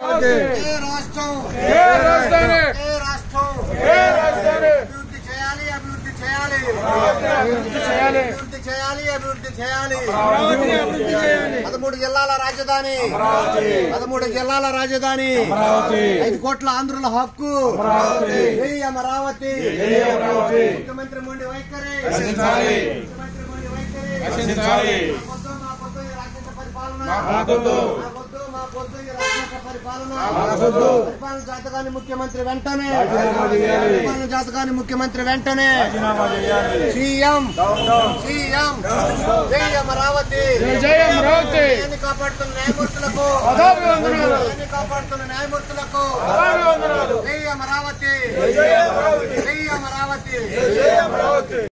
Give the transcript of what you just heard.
ఏ రాష్ట్రం ఏ రాజధాని ఏ రాష్ట్రం ఏ రాజధాని అభివృద్ధి చేయాలి అభివృద్ధి చేయాలి అభివృద్ధి చేయాలి అభివృద్ధి చేయాలి అభివృద్ధి చేయాలి అమరావతిని అభివృద్ధి చేయాలి పదమూడు జిల్లాల రాజధాని పదమూడు జిల్లాల రాజధాని ఐదు కోట్ల ఆంధ్రుల హక్కు జై అమరావతి ముఖ్యమంత్రి మొండి వైఖరి ముఖ్యమంత్రి మొండి వైఖరి మాకొద్దు, మాకొద్దు ఈ రాక్షస పరిపాలన మాకొద్దు మాకొద్దు ఈ రాక్షస పరిపాలన పరిపాలన జాతకాన్ని ముఖ్యమంత్రి వెంటనే పరిపాలన జాతకాన్ని ముఖ్యమంత్రి వెంటనే సీఎం సీఎం జై అమరావతి జై అమరావతి న్యాయాన్ని కాపాడుతున్న న్యాయమూర్తులకు పదాభివందనాలు న్యాయాన్ని కాపాడుతున్న న్యాయమూర్తులకు పదాభివందనాలు జై అమరావతి జై అమరావతి